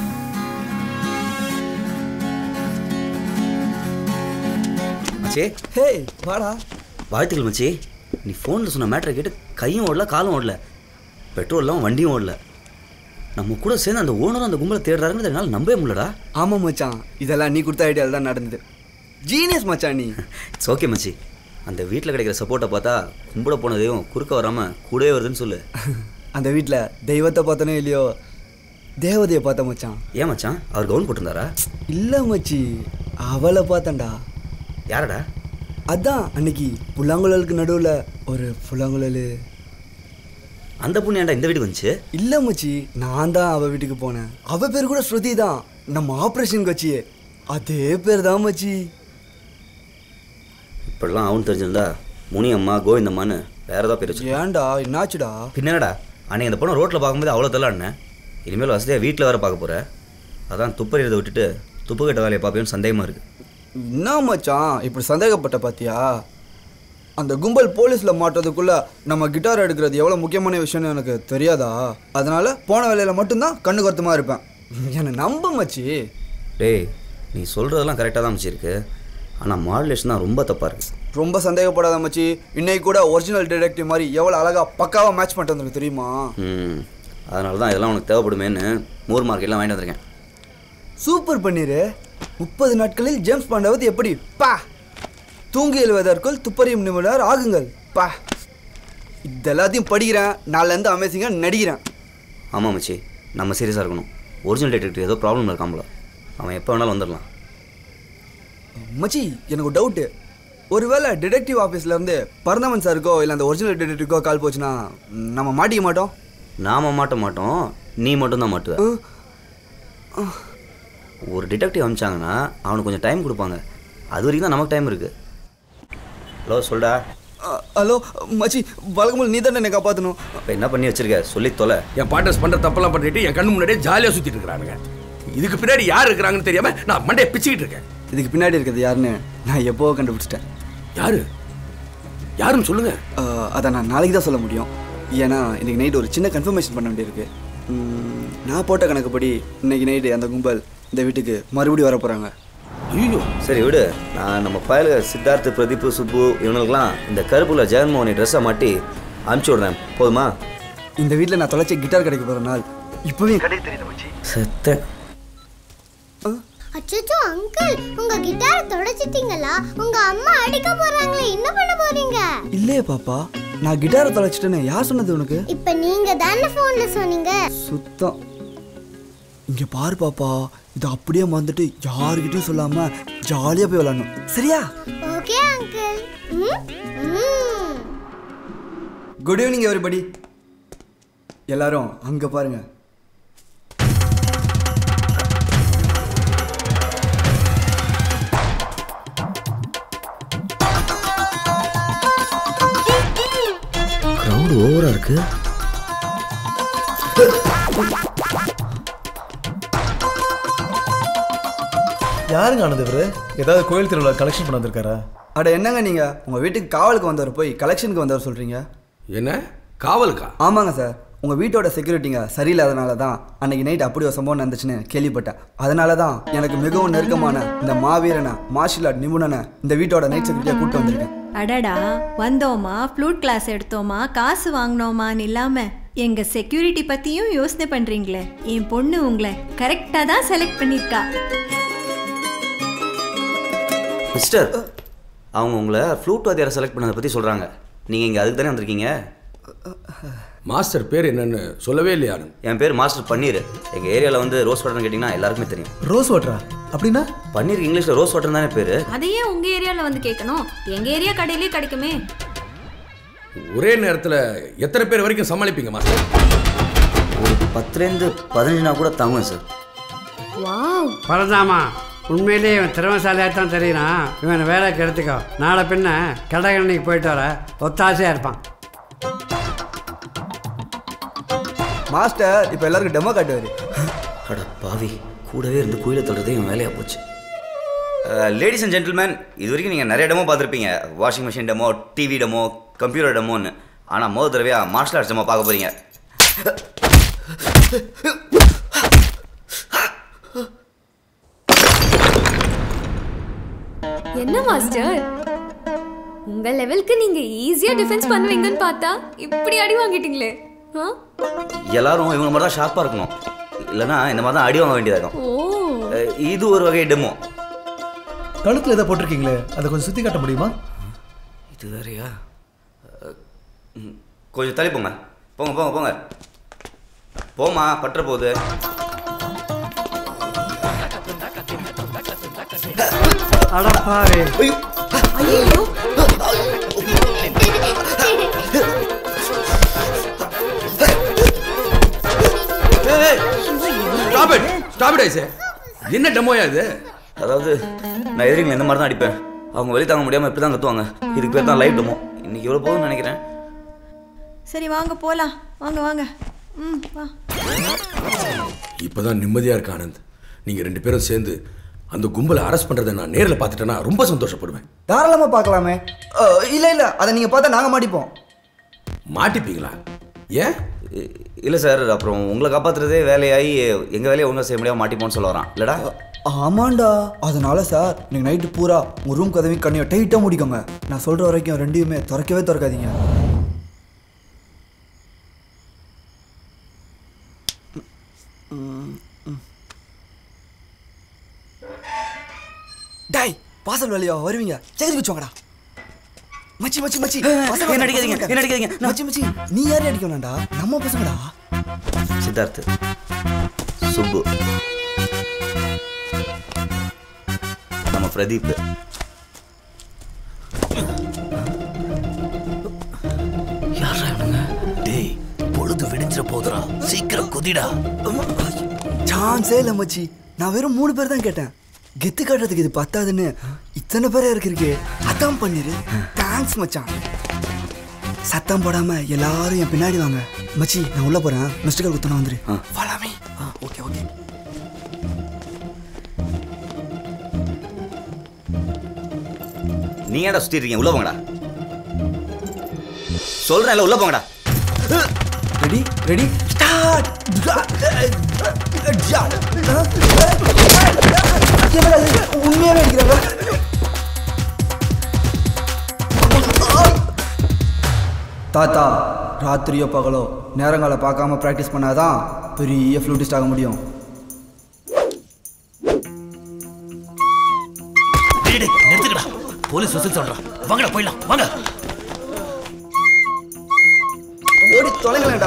மச்சி ஹே வாடா வாழ்த்துக்கள் மச்சி நீ ஃபோனில் சொன்ன மேட்டரை கேட்டு கையும் ஓடல காலும் ஓடல பெட்ரோல் இல்லாமல் வண்டியும் ஓடல நம்ம கூட சேர்ந்து அந்த ஓனரும் அந்த கும்பலை தேடுறாருங்கிறது என்னால் நம்பவே முடியலடா ஆமாம் மச்சான் இதெல்லாம் நீ கொடுத்த ஐடியாவில் தான் நடந்தது ஜீனியஸ் மச்சான் நீ இட்ஸ் ஓகே மச்சி அந்த வீட்டில் கிடைக்கிற சப்போர்ட்டை பார்த்தா கும்பிட போனதையும் குறுக்க வராமல் கூடவே வருதுன்னு சொல்லு அந்த வீட்டில் தெய்வத்தை பார்த்தனே இல்லையோ தேவதையை பார்த்த மச்சான் ஏன் மச்சான் அவர் கவுன் போட்டிருந்தாரா இல்லை மச்சி அவளை பார்த்தேன்டா யாரடா அதான் அன்னைக்கு புல்லாங்குழலுக்கு நடுவில் ஒரு புல்லாங்குழல் அந்த பொண்ணு ஏன்டா இந்த வீட்டுக்கு வந்துச்சு இல்லை மச்சி நான் தான் அவள் வீட்டுக்கு போனேன் அவ பேர் கூட ஸ்ருதி தான் நம்ம ஆப்ரேஷன் கட்சியே அதே பேர் தான் மச்சி இப்படிலாம் அவன் தெரிஞ்சிருந்தா முனி அம்மா கோவிந்தம்மான்னு வேற ஏதாவது பேர் வச்சு ஏன்டா என்னாச்சுடா பின்னடா அன்னைக்கு அந்த பொண்ணை ரோட்டில் பார்க்கும்போது அவ்வளோ தள்ளாடினேன் இனிமேல் வசதியாக வீட்டில் வேற பார்க்க போகிறேன் அதான் துப்பறியதை விட்டுட்டு துப்பு கட்ட வேலையை பார்ப்பேன்னு சந்தேகமாக இருக்குது என்ன மச்சான் இப்படி சந்தேகப்பட்ட பாத்தியா அந்த கும்பல் போலீஸில் மாட்டுறதுக்குள்ள நம்ம கிட்டார் எடுக்கிறது எவ்வளோ முக்கியமான விஷயம்னு எனக்கு தெரியாதா அதனால போன வேலையில் மட்டும்தான் கண்ணு கருத்துமா இருப்பேன் என்னை நம்ப மச்சி டேய் நீ சொல்கிறதெல்லாம் கரெக்டாக தான் வச்சிருக்கு ஆனால் மாடுலேஷன் தான் ரொம்ப தப்பாக இருக்குது ரொம்ப சந்தேகப்படாத மச்சி இன்னைக்கு கூட ஒரிஜினல் டிடெக்டிவ் மாதிரி எவ்வளோ அழகா பக்காவாக மேட்ச் பண்ணிட்டு வந்திருக்கு தெரியுமா ம் அதனால தான் இதெல்லாம் உனக்கு தேவைப்படுமேன்னு மூர் மார்க்கெட்லாம் வாங்கிட்டு வந்திருக்கேன் சூப்பர் பண்ணிரு முப்பது நாட்களில் ஜேம்ஸ் பாண்டாவது எப்படி பா தூங்கி எழுவதற்குள் துப்பறியும் நிமிடம் ஆகுங்கள் பா இதெல்லாத்தையும் படிக்கிறேன் நாளிலேருந்து அமேசிங்காக நடிக்கிறேன் ஆமாம் மச்சி நம்ம சீரியஸாக இருக்கணும் ஒரிஜினல் டிடெக்டிவ் ஏதோ ப்ராப்ளம் இருக்காமல அவன் எப்போ வேணாலும் வந்துடலாம் மச்சி எனக்கு ஒரு டவுட்டு ஒருவேளை டிடெக்டிவ் ஆஃபீஸ்ல இருந்து பரந்தாமன் சாருக்கோ இல்லை அந்த ஒரிஜினல் டிடெக்டிவ்க்கோ கால் போச்சுன்னா ம், நம்ம மாட்டிக்க மாட்டோம் நாம மாட்ட மாட்டோம் நீ மட்டும் தான் மாட்டுவ ஒரு டிடெக்டிவ் அனுப்பிச்சாங்கன்னா அவனுக்கு கொஞ்சம் டைம் கொடுப்பாங்க அது வரைக்கும் தான் நமக்கு டைம் இருக்குது ஹலோ சொல்டா ஹலோ மச்சி வழக்கம்போல் நீ தானே என்னை காப்பாற்றணும் இப்போ என்ன பண்ணி வச்சிருக்க சொல்லி தொலை என் பார்ட்னர்ஸ் பண்ற தப்பெல்லாம் பண்ணிட்டு என் கண்ணு முன்னாடியே ஜாலியாக சுத்திட்டு இருக்கிறானுங்க இதுக்கு பின்னாடி யார் இருக்கிறாங்கன்னு தெரியாம நான் மண்டையை பிச்சுக்கிட்டு இருக்கேன் இதுக்கு பின்னாடி இருக்கிறது யாருன்னு நான் எப்போ கண்டுபிடிச்சிட்டேன் யாரு யாருன்னு சொல்லுங்க அதை நான் நாளைக்கு தான் சொல்ல முடியும் ஏன்னா இன்னைக்கு நைட் ஒரு சின்ன கன்ஃபர்மேஷன் பண்ண வேண்டியிருக்கு ம், நான் போட்ட கணக்குப்படி இன்னைக்கு நைட்டு அந்த கும்பல் இந்த வீட்டுக்கு மறுபடியும் வர போகிறாங்க ஐயோ சரி விடு நான் நம்ம பயலுக சித்தார்த் பிரதீப் சுப்பு இவங்களுக்குலாம் இந்த கருப்புல ஜெகன்மோகனி ட்ரெஸ்ஸை மாட்டி அனுப்பிச்சி விடுறேன் போதுமா இந்த வீட்டில் நான் தொலைச்ச கிட்டார் கிடைக்க போகிற நாள் இப்போவே என் கடைக்கு தெரியுது மச்சி செத்த அச்சோ அங்கிள் உங்க கிட்டார் தொடச்சிட்டீங்களா உங்க அம்மா அடிக்க போறாங்களே என்ன பண்ண போறீங்க இல்லையே பாப்பா நான் கிட்டாரை தொலைச்சிட்டேன்னு யார் சொன்னது உனக்கு இப்ப நீங்க தானே போன்ல சொன்னீங்க சுத்தம் இங்கே பாரு பாப்பா இது அப்படியே மறந்துட்டு யாருக்கிட்டையும் சொல்லாம ஜாலியாக போய் விளாடணும் சரியா ஓகே அங்கிள் ம் ம் குட் ஈவினிங் எவரிபடி எல்லாரும் அங்கே பாருங்க க்ரௌடு ஓவரா இருக்கு யாருங்க ஆனது இவரு ஏதாவது கோயில் திருவிழா கலெக்ஷன் பண்ண வந்திருக்காரா அட என்னங்க நீங்க உங்க வீட்டுக்கு காவலுக்கு வந்தவர் போய் கலெக்ஷனுக்கு வந்தவர் சொல்றீங்க என்ன காவலுக்கா ஆமாங்க சார் உங்க வீட்டோட செக்யூரிட்டிங்க சரியில்லாதனால தான் அன்னைக்கு நைட் அப்படி ஒரு சம்பவம் நடந்துச்சுன்னு கேள்விப்பட்டேன் அதனால தான் எனக்கு மிகவும் நெருக்கமான இந்த மாவீரனை மார்ஷியல் ஆர்ட் நிபுணனை இந்த வீட்டோட நைட் செக்யூரிட்டியாக கூப்பிட்டு வந்திருக்கேன் அடடா வந்தோமா ஃப்ளூட் கிளாஸ் எடுத்தோமா காசு வாங்கினோமான்னு இல்லாம எங்க செக்யூரிட்டி பத்தியும் யோசனை பண்றீங்களே என் பொண்ணு உங்களை கரெக்டா தான் செலக்ட் பண்ணிருக்கா மிஸ்டர் அவங்க உங்களை ஃப்ளூட் வாத்தியாரை செலக்ட் பண்ணதை பற்றி சொல்கிறாங்க நீங்கள் இங்கே அதுக்கு தானே வந்திருக்கீங்க மாஸ்டர் பேர் என்னன்னு சொல்லவே இல்லையா என் பேர் மாஸ்டர் பன்னீர் எங்கள் ஏரியாவில் வந்து ரோஸ் வாட்டர்னு கேட்டிங்கன்னா எல்லாருக்குமே தெரியும் ரோஸ் வாட்டரா அப்படின்னா பன்னீர் இங்கிலீஷில் ரோஸ் வாட்டர் தானே பேர் அதையே உங்க ஏரியால வந்து கேட்கணும் எங்க ஏரியா கடையிலே கிடைக்குமே ஒரே நேரத்தில் எத்தனை பேர் வரைக்கும் சமாளிப்பீங்க மாஸ்டர் ஒரு பத்துலேருந்து பதினஞ்சுனா கூட தாங்குவேன் சார் வாவ் பரதாமா உண்மையிலேயே இவன் திறமைசாலியாக தான் தெரியறான் இவன் வேலைக்கு எடுத்துக்கோ நாளை பின்ன கடைகண்ணிக்கு போயிட்டு வர ஒத்தாசையாக இருப்பான் மாஸ்டர் இப்போ எல்லாருக்கும் டெமோ காட்டுவார் அட பாவி கூடவே இருந்து குயில தொடுறதே என் வேலையாக போச்சு லேடிஸ் அண்ட் ஜென்டில்மேன் இது வரைக்கும் நீங்கள் நிறைய டெமோ பார்த்துருப்பீங்க washing machine demo TV demo computer டெமோன்னு ஆனால் முதல் தடவையாக மார்ஷல் ஆர்ட்ஸ் டெமோ பார்க்க போகிறீங்க என்ன மாஸ்டர் உங்க லெவலுக்கு நீங்க ஈஸியா டிஃபென்ஸ் பண்ணுவீங்கன்னு பார்த்தா இப்படி அடி வாங்கிட்டீங்களே ஆ? எல்லாரும் இவங்க மாதிரி தான் ஷார்ப்பாக இருக்கணும் இல்லைன்னா இந்த மாதிரி தான் அடி வாங்க வேண்டியதாக இருக்கும் ஓ அஹ், இது ஒரு வகை டெமோ கழுத்தில் எதை போட்டிருக்கீங்களே அதை கொஞ்சம் சுற்றி காட்ட முடியுமா இது வேறையா அஹ், ம், கொஞ்சம் தள்ளி போங்க போங்க போங்க போங்க போமா பற்ற போகுது அடப்பாவே ஸ்டாப் இட் ஸ்டாப் இட் ஐசே என்ன டெமோயா இது அதாவது நான் எதிரிங்களை இந்த மாதிரி தான் அடிப்பேன் அவங்க வெளியே தாங்க முடியாமல் இப்படி தான் கத்துவாங்க இதுக்கு பேர் தான் லைவ் டெமோ இன்னைக்கு எவ்வளோ போகும்னு நினைக்கிறேன் சரி வாங்க போலாம் வாங்க வாங்க ம் வா இப்பதான் நிம்மதியா இருக்கு ஆனந்த் நீங்க ரெண்டு பேரும் சேர்ந்து அந்த கும்பலை அரெஸ்ட் பண்றதை நான் நேர்ல பார்த்துட்டேன்னா ரொம்ப சந்தோஷப்படுவேன் தாராளமாக பார்க்கலாமே அஹ், இல்லை இல்லை அதை நீங்கள் பார்த்தா நாங்கள் மாட்டிப்போம் மாட்டிப்பீங்களா ஏன் இல்லை சார் அப்புறம் உங்களை காப்பாத்துறதே வேலையாகி எங்கள் வேலையை ஒழுங்காக செய்ய முடியாம மாட்டிப்போன்னு சொல்ல வரான் இல்லடா ஆமாண்டா அதனால சார் இன்னைக்கு நைட்டு பூரா உங்கள் ரூம் கதவி கண்ணியை டைட்டாக முடிக்கோங்க நான் சொல்கிற வரைக்கும் ரெண்டையுமே திறக்கவே திறக்காதீங்க டாய் வாசல் வழியா வருவீங்க சரி வச்சுவாங்கடா மச்சி மச்சி மச்சி பசங்க என்ன அடிக்காதீங்க, பசங்க. என்ன அடிக்காதீங்க. மச்சி மச்சி நீ யாரையும் அடிக்க வேணாம்டா நம்ம பசங்கடா சித்தார்த் சுப்பு நம்ம பிரதீப் யாரா இவனுங்க டேய் பொழுது விடிஞ்சிட போதுடா சீக்கிரம் குதிடா சான்ஸே இல்லை மச்சி நான் வெறும் மூணு பேர் தான் கேட்டேன் கெத்து காட்டுறதுக்கு இது பத்தாதுன்னு இத்தனை பேரா இருக்கிறீங்க அதான் பண்ணிரு தேங்க்ஸ் மச்சான் சத்தம் போடாம எல்லாரும் என் பின்னாடி வாங்க மச்சி நான் உள்ள போறேன் மிஸ்டர் கால் குத்தனா வந்துரு ஃபாலோ ஓகே ஓகே நீ ஏன்டா சுத்தி இருக்கீங்க உள்ள போங்கடா சொல்றேன்ல உள்ள போங்கடா ரெடி ரெடி ஸ்டார்ட் தாத்தா ராத்திரியோ பகலோ நேரங்கால பார்க்காம ப்ராக்டிஸ் பண்ணாதான் பெரிய ஃப்ளூட்டிஸ்ட் ஆக முடியும் டேய், டேய், நிறுத்துக்கடா போலீஸ் வசூல் சொல்றான் வாங்கடா போயிடலாம் வாங்க ஓடி தொலைங்களேடா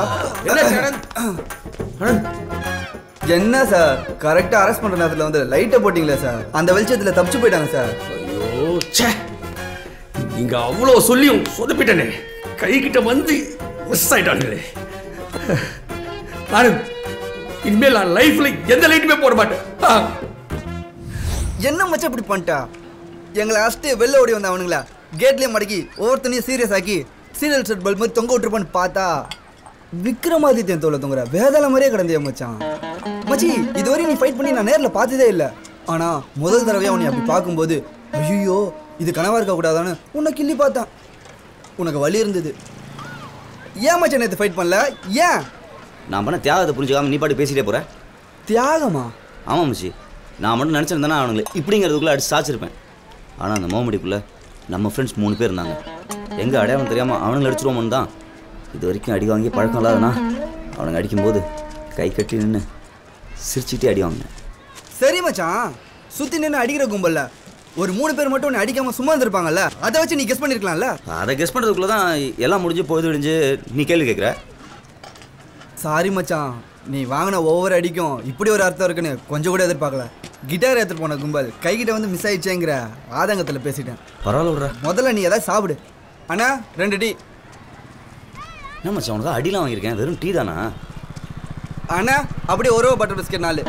என்ன சார் கரெக்டாக அரெஸ்ட் பண்ணுற நேரத்தில் வந்து லைட்டை போட்டிங்களே சார் அந்த வெளிச்சத்தில் தப்பிச்சு போயிட்டாங்க சார் ஐயோ ச்சே இங்க அவ்வளோ சொல்லியும் சொதப்பிட்டனே கை கிட்ட வந்து மிஸ் ஆயிட்டானுங்களே ஆனந்த் இனிமேல் நான் லைஃப்ல எந்த லைட்டுமே போட மாட்டேன் ஆ. என்ன மச்சான் இப்படி பண்ணிட்டா எங்களை அஸ்ட்டு வெளில ஓடி வந்த அவனுங்களா கேட்லேயே மடக்கி ஒவ்வொருத்தனையும் சீரியஸ் ஆக்கி சீரியல் செட் பல்ப் மாதிரி தொங்க விட்டுருப்பான்னு பார்த்தா விக்ரமாதித்யன் தோலை தொங்குற வேதாள மாதிரியே கிடந்தியா மச்சான் மச்சி இதுவரை நீ ஃபைட் பண்ணி நான் நேரில் பார்த்ததே இல்லை ஆனா முதல் தடவையா உன்னை அப்படி பார்க்கும்போது ஐயோ இது கனவா இருக்க கூடாதான்னு உன்னை கிள்ளி பார்த்தேன் உனக்கு வலி இருந்தது ஏன் மச்சான் நேற்று ஃபைட் பண்ணல ஏன் நான் பண்ண தியாகத்தை புரிஞ்சுக்காம நீ பாட்டு பேசிட்டே போற தியாகமா ஆமாம் மச்சி நான் மட்டும் நினச்சிருந்தேன்னா அவனுங்களை இப்படிங்கிறதுக்குள்ளே அடிச்சு சாச்சிருப்பேன் ஆனால் அந்த மோமடிக்குள்ளே நம்ம ஃப்ரெண்ட்ஸ் மூணு பேர் இருந்தாங்க எங்கே அடையாளம் தெரியாமல் அவனுங்களை அடிச்சிருவோமோன்னு தான் இது வரைக்கும் அடி வாங்கி பழக்கம் இல்லாதனா அவனுங்க அடிக்கும்போது கை கட்டி நின்று சிரிச்சுட்டே அடி வாங்கினேன் சரி மச்சான் சுத்தி நின்று அடிக்கிற கும்பல்ல ஒரு மூணு பேர் மட்டும் உன்னை அடிக்காம சும்மா இருந்திருப்பாங்கல்ல அதை வச்சு நீ கெஸ் பண்ணிருக்கலாம்ல அதை கெஸ் பண்ணுறதுக்குள்ளே தான் எல்லாம் முடிஞ்சு பொழுது விடிஞ்சு நீ கேள்வி கேட்குற சாரி மச்சான் நீ வாங்கின ஒவ்வொரு அடிக்கும் இப்படி ஒரு அர்த்தம் இருக்குன்னு கொஞ்சம் கூட எதிர்பார்க்கல கிட்டார் எடுத்துட்டு போன கும்பல் கைகிட்ட வந்து மிஸ் ஆயிடுச்சேங்கிற ஆதங்கத்தில் பேசிட்டேன் பரவாயில்ல விட்ற முதல்ல நீ ஏதாவது சாப்பிடு அண்ணா ரெண்டு டீ என்ன மச்சான் உனக்கு அடிலாம் வாங்கியிருக்கேன் வெறும் டீ தானா அண்ணா அப்படியே ஒரு பட்டர் பிஸ்கட் நாலு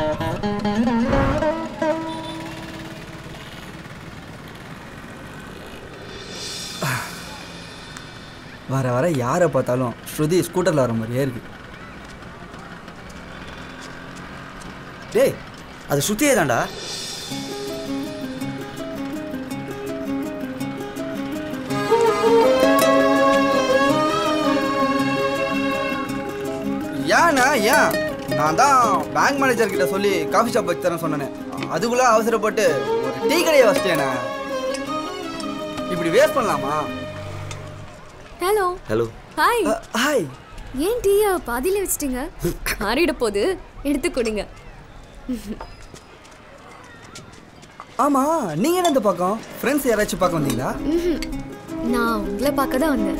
வர வர யாரை பார்த்தாலும் ஸ்ருதி ஸ்கூட்டரில் வர மாதிரியே இருக்கு டேய் அது சுத்தியே தான்டா ஏண்ணா ஏன் நான் தான் பேங்க் மேனேஜர் கிட்ட சொல்லி காஃபி ஷாப் வச்சு தரேன் சொன்னேன் அதுக்குள்ள அவசரப்பட்டு ஒரு டீ கடையை வச்சிட்டேண்ணே இப்படி வேஸ்ட் பண்ணலாமா ஹலோ ஹலோ ஹாய் ஹாய் ஏன் டீயா பாதியில வச்சிட்டீங்க ஆறிட போது எடுத்து கொடுங்க ஆமா நீங்க என்ன இந்த பக்கம் ஃப்ரெண்ட்ஸ் யாராச்சும் பார்க்க வந்தீங்களா ம்ஹும். நான் உங்களை பார்க்க தான் வந்தேன்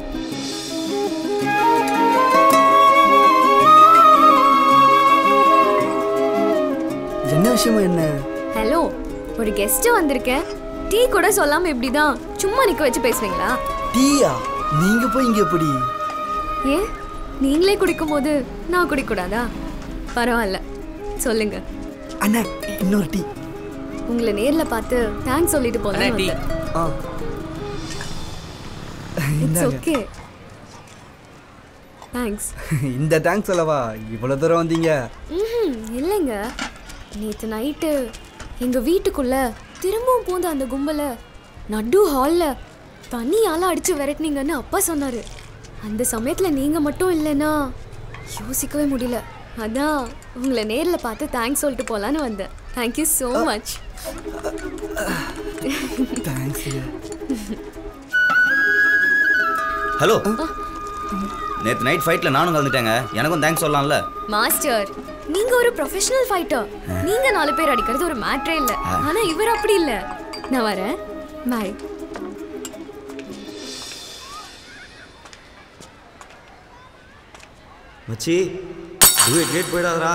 என்ன விஷயமா என்ன ஹலோ ஒரு கெஸ்ட் வந்திருக்கேன் டீ கூட சொல்லாம இப்படிதான் சும்மா நிக்க வச்சு பேசுவீங்களா டீயா நீங்க போய் இங்க எப்படி ஏன் நீங்களே குடிக்கும் போது நான் குடிக்கூடாதா பரவாயில்ல சொல்லுங்க அண்ணா இன்னொரு டீ உங்களை நேர்ல பார்த்து தேங்க்ஸ் சொல்லிட்டு போலாம் வந்தேன் ஆ இட்ஸ் இந்தாங்க. ஓகே தேங்க்ஸ் இந்த தேங்க்ஸ் சொல்லவா இவ்வளவு தூரம் வந்தீங்க ம் இல்லைங்க நேற்று நைட்டு எங்கள் வீட்டுக்குள்ள திரும்பவும் பூந்த அந்த கும்பலை நடு ஹாலில் தண்ணியால் அடித்து விரட்டினீங்கன்னு அப்பா சொன்னார் அந்த சமயத்தில் நீங்கள் மட்டும் இல்லைன்னா யோசிக்கவே முடியல அதான் உங்களை நேரில் பார்த்து தேங்க்ஸ் சொல்லிட்டு போகலான்னு வந்தேன் thank you so much thanks hello நேற்று நைட் ஃபைட்டில் நானும் கலந்துட்டேங்க எனக்கும் தேங்க்ஸ் சொல்லலாம்ல மாஸ்டர் நீங்க ஒரு ப்ரொஃபஷனல் ஃபைட்டர் நீங்க நாலு பேர் அடிக்கிறது ஒரு மேட்ரே இல்ல ஆனா இவர் அப்படி இல்ல நான் வரேன் பாய் மச்சி லேட் போயிடாதடா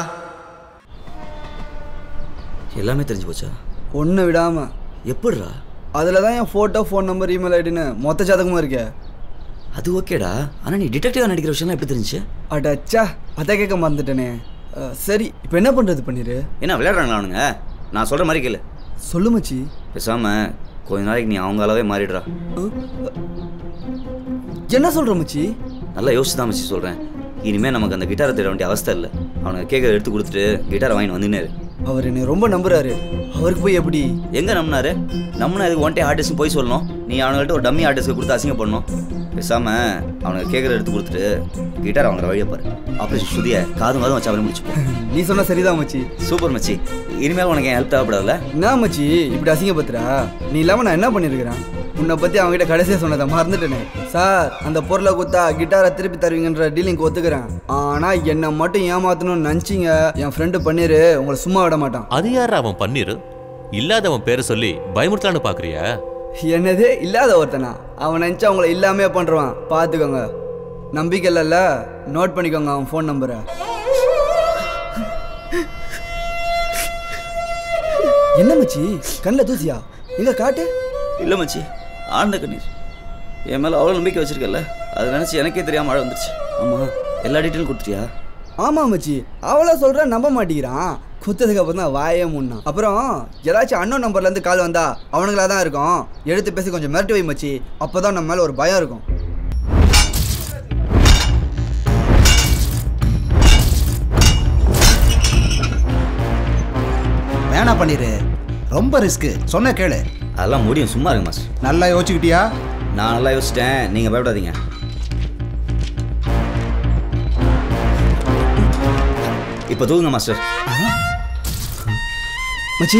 எல்லாமே தெரிஞ்சு போச்சா ஒன்று விடாம எப்படிடா அதில் தான் என் ஃபோட்டோ ஃபோன் நம்பர் இமெயில் ஐடின்னு மொத்த ஜாதகமும் இருக்கே அது ஓகேடா ஆனால் நீ டிடெக்டிவாக நடிக்கிற விஷயம்லாம் எப்படி தெரிஞ்சு அடச்சா அதை கேட்க மறந்துட்டேனே அஹ், சரி இப்போ என்ன பண்ணுறது பண்ணிரு என்ன விளையாடுறாங்களா அவனுங்க நான் சொல்கிற மாதிரி கேளு சொல்லு மச்சி பேசாமல் கொஞ்ச நாளைக்கு நீ அவங்க அளவே மாறிடுறா என்ன சொல்கிற மச்சி நல்லா யோசிச்சு தான் மச்சி சொல்கிறேன் இனிமேல் நமக்கு அந்த கிட்டாரை தேட வேண்டிய அவஸ்தை இல்லை அவனுக்கு கேட்கறத எடுத்து கொடுத்துட்டு கிட்டாரை வாங்கிட்டு வந்துனே அவர் என்னை ரொம்ப நம்புறாரு அவருக்கு போய் எப்படி எங்கே நம்பினாரு நம்பினா இதுக்கு ஒன் டே ஆர்டிஸ்ட் போய் சொல்லணும் நீ அவனுங்கள்ட்ட ஒரு டம்மி ஆர்டிஸ்ட்க்கு கொடுத்து அசிங்க பண்ணணும் பேசாமல் அவனுக்கு கேட்குற எடுத்து கொடுத்துட்டு கிட்டார் அவங்கள வழியை பாரு ஆப்ரேஷன் ஸ்ருதியை காதும் காதும் வச்சு அவரை முடிச்சுப்போம் நீ சொன்ன சரிதான் மச்சி சூப்பர் மச்சி இனிமேல் உனக்கு என் ஹெல்ப் தேவைப்படாதுல்ல என்ன மச்சி இப்படி அசிங்கப்படுத்துறா நீ இல்லாமல் நான் என்ன பண்ணியிருக்கிறேன் உன்னை பற்றி அவங்ககிட்ட கடைசியாக சொன்னதை மறந்துட்டேனே சார் அந்த பொருளை கொடுத்தா கிட்டாரை திருப்பி தருவீங்கன்ற டீலிங் ஒத்துக்கிறேன் ஆனால் என்னை மட்டும் ஏமாத்தணும்னு நினச்சிங்க என் ஃப்ரெண்டு பண்ணிரு உங்களை சும்மா விட மாட்டான் அது யார் அவன் பண்ணிரு இல்லாதவன் பேரை சொல்லி பயமுறுத்தலான்னு பாக்குறியா என்னது இல்லாத ஒருத்தனா அவன் நினச்சா அவங்கள இல்லாமே பண்ணுறான் பார்த்துக்கோங்க நம்பிக்கை இல்லைல்ல நோட் பண்ணிக்கோங்க அவன் ஃபோன் நம்பரை என்ன மச்சி கண்ணில் தூசியா எங்க காட்டு இல்லை மச்சி ஆழ்ந்த கண்ணீர் என் மேலே அவ்வளோ நம்பிக்கை வச்சிருக்கல அதை நினச்சி எனக்கே தெரியாம மழை வந்துருச்சு ஆமாம் எல்லா டீட்டெயிலும் கொடுத்துட்டியா ஆமா மச்சி அவளை சொல்ற நம்ப மாட்டேங்கிறான் குத்ததுக்கு அப்புறம் தான் வாயே முன்னா அப்புறம் ஏதாச்சும் அண்ணன் நம்பர்ல இருந்து கால் வந்தா அவனுங்களா தான் இருக்கும் எடுத்து பேசி கொஞ்சம் மிரட்டி வை மச்சி அப்பதான் நம்ம மேல ஒரு பயம் இருக்கும் வேணா பண்ணிரு ரொம்ப ரிஸ்க்கு சொன்ன கேளு அதெல்லாம் முடியும் சும்மா இருங்க மாஸ்டர் நல்லா யோசிச்சுக்கிட்டியா நான் நல்லா யோசிச்சிட்டேன் நீங்கள் பயப்படாதீங்க இப்போ தூங்குங்க மாஸ்டர் மச்சி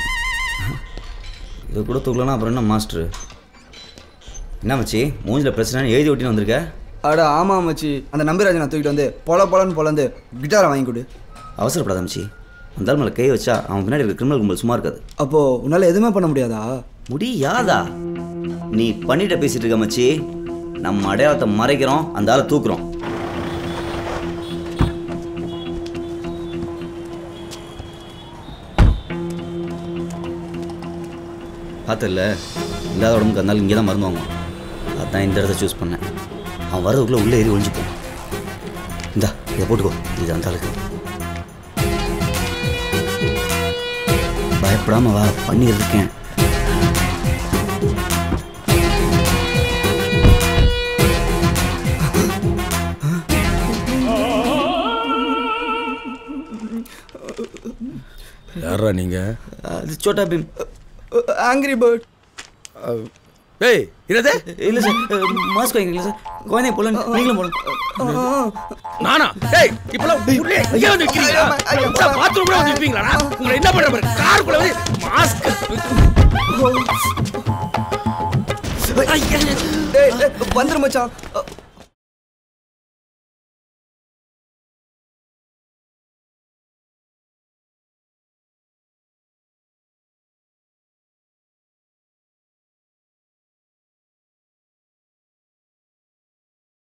இது கூட தூக்கலனா அப்புறம் என்ன மாஸ்டர் என்ன மச்சி மூஞ்சில் பிரச்சனை எழுதி ஒட்டின்னு வந்திருக்க அட ஆமா மச்சி அந்த நம்பிராஜனை தூக்கிட்டு வந்து பொல பொலன்னு பொலந்து கிட்டாரை வாங்கி கொடு அவசரப்படாத மச்சி அந்த ஆள் மேலே கை வச்சா அவன் பின்னாடி இருக்க கிரிமினல் கும்பல் சும்மா இருக்காது அப்போ உன்னால எதுவுமே பண்ண முடியாதா முடியாதா நீ பண்ணிட்ட பேசிட்டு இருக்க மச்சி நம்ம அடையாளத்தை மறைக்கிறோம் அந்த ஆளை தூக்குறோம் பார்த்தல இல்லாத உடம்புக்கு இருந்தாலும் இங்கே தான் மருந்து வாங்குவான் அதான் இந்த இடத்த சூஸ் பண்ணேன் அவன் வரதுக்குள்ளே உள்ளே ஏறி ஒழிஞ்சுப்போம் இந்தா இதை போட்டுக்கோ இது அந்த ஆளுக்கு பயப்படாம வா பண்ணியிருக்கேன் யாரா நீங்க அது சோட்டா பீம் ஆங்கிரி பேர்ட் ஏய் என்னது இல்லை சார் மாஸ்க் வாங்கிக்கல சார் குழந்தைய போல நீங்களும் போல நானா ஏய் இப்பலாம் உள்ளே இங்க வந்து நிக்கிறீங்களா பாத்ரூம் கூட வந்து நிப்பீங்களா உங்களை என்ன பண்ற பாரு காருக்குள்ள வந்து மாஸ்க் வந்துரு மச்சான்